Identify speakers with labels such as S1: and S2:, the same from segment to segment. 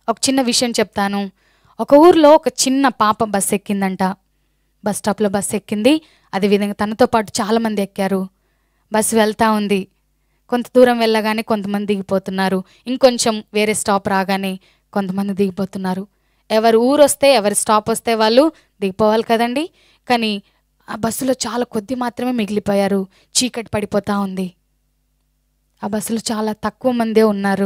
S1: ఒక చిన్న విషయం చెప్తాను ఒక ఊర్లో ఒక చిన్న పాప బస్ ఎక్కిందంట బస్ స్టాప్లో బస్ ఎక్కింది అదేవిధంగా తనతో పాటు చాలామంది ఎక్కారు బస్సు వెళ్తా ఉంది కొంత దూరం వెళ్ళగానే కొంతమంది దిగిపోతున్నారు ఇంకొంచెం వేరే స్టాప్ రాగానే కొంతమంది దిగిపోతున్నారు ఎవరు ఊరు వస్తే ఎవరి స్టాప్ వస్తే వాళ్ళు దిగిపోవాలి కదండి కానీ ఆ బస్సులో చాలా కొద్ది మాత్రమే మిగిలిపోయారు చీకటి పడిపోతా ఉంది ఆ బస్సులో చాలా తక్కువ మందే ఉన్నారు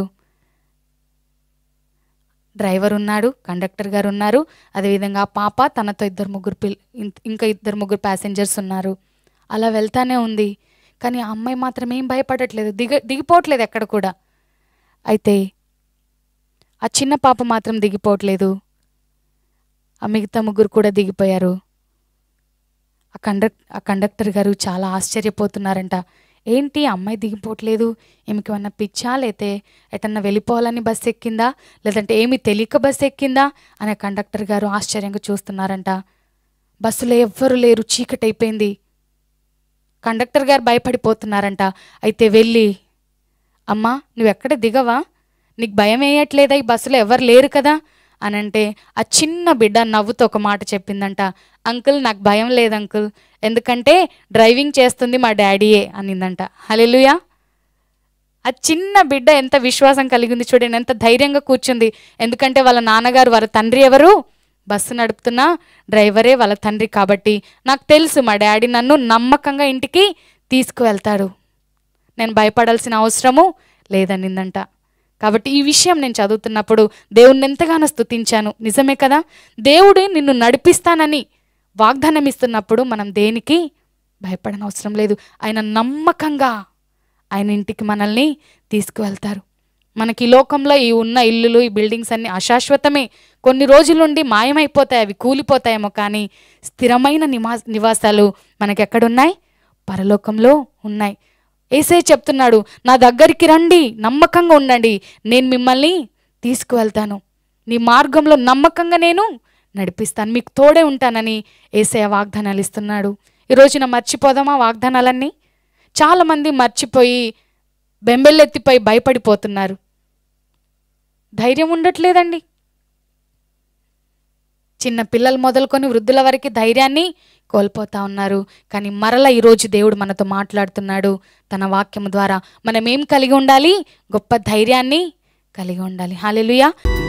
S1: డ్రైవర్ ఉన్నాడు కండక్టర్ గారు ఉన్నారు అదేవిధంగా ఆ పాప తనతో ఇద్దరు ముగ్గురు పిల్ ఇం- ఇంకా ఇద్దరు ముగ్గురు ప్యాసింజర్స్ ఉన్నారు అలా వెళ్తానే ఉంది కానీ ఆ అమ్మాయి మాత్రం ఏం భయపడట్లేదు దిగ దిగిపోవట్లేదు ఎక్కడ కూడా అయితే ఆ చిన్న పాప మాత్రం దిగిపోవట్లేదు ఆ మిగతా ముగ్గురు కూడా దిగిపోయారు ఆ కండక్ ఆ కండక్టర్ గారు చాలా ఆశ్చర్యపోతున్నారంట ఏంటి ఆ అమ్మాయి దిగిపోవట్లేదు ఈమెకి ఏమన్నా పిచ్చా లేతే ఎటన్నా వెళ్ళిపోవాలని బస్సు ఎక్కిందా లేదంటే ఏమి తెలియక బస్సు ఎక్కిందా అనే కండక్టర్ గారు ఆశ్చర్యంగా చూస్తున్నారంట బస్సులో ఎవ్వరు లేరు చీకటి అయిపోయింది కండక్టర్ గారు భయపడిపోతున్నారంట అయితే వెళ్ళి అమ్మా నువ్వు ఎక్కడ దిగవా నీకు భయం వేయట్లేదా ఈ బస్సులో ఎవరు లేరు కదా అని అంటే ఆ చిన్న బిడ్డ నవ్వుతో ఒక మాట చెప్పిందంట అంకుల్ నాకు భయం లేదు అంకుల్ ఎందుకంటే డ్రైవింగ్ చేస్తుంది మా డాడీయే అనిందంట హలెలుయా ఆ చిన్న బిడ్డ ఎంత విశ్వాసం కలిగి ఉంది చూడండి ఎంత ధైర్యంగా కూర్చుంది ఎందుకంటే వాళ్ళ నాన్నగారు వాళ్ళ తండ్రి ఎవరు బస్సు నడుపుతున్న డ్రైవరే వాళ్ళ తండ్రి కాబట్టి నాకు తెలుసు మా డాడీ నన్ను నమ్మకంగా ఇంటికి తీసుకువెళ్తాడు నేను భయపడాల్సిన అవసరము లేదనిందంట కాబట్టి ఈ విషయం నేను చదువుతున్నప్పుడు దేవుణ్ణి ఎంతగానో స్తుతించాను నిజమే కదా దేవుడు నిన్ను నడిపిస్తానని వాగ్దానం ఇస్తున్నప్పుడు మనం దేనికి భయపడనవసరం లేదు ఆయన నమ్మకంగా ఆయన ఇంటికి మనల్ని తీసుకువెళ్తారు మనకి ఈ లోకంలో ఈ ఉన్న ఇల్లులు ఈ బిల్డింగ్స్ అన్ని అశాశ్వతమే కొన్ని రోజుల నుండి మాయమైపోతాయి అవి కూలిపోతాయేమో కానీ స్థిరమైన నివా నివాసాలు మనకి ఎక్కడున్నాయి పరలోకంలో ఉన్నాయి ఏసే చెప్తున్నాడు నా దగ్గరికి రండి నమ్మకంగా ఉండండి నేను మిమ్మల్ని తీసుకువెళ్తాను నీ మార్గంలో నమ్మకంగా నేను నడిపిస్తాను మీకు తోడే ఉంటానని ఏసే వాగ్దానాలు ఇస్తున్నాడు ఈ రోజున మర్చిపోదామా వాగ్దానాలన్నీ చాలామంది మర్చిపోయి బెంబెల్లెత్తిపోయి భయపడిపోతున్నారు ధైర్యం ఉండట్లేదండి చిన్న పిల్లలు మొదలుకొని వృద్ధుల వరకు ధైర్యాన్ని కోల్పోతా ఉన్నారు కానీ మరల ఈరోజు దేవుడు మనతో మాట్లాడుతున్నాడు తన వాక్యం ద్వారా మనం ఏం కలిగి ఉండాలి గొప్ప ధైర్యాన్ని కలిగి ఉండాలి హాలెలుయా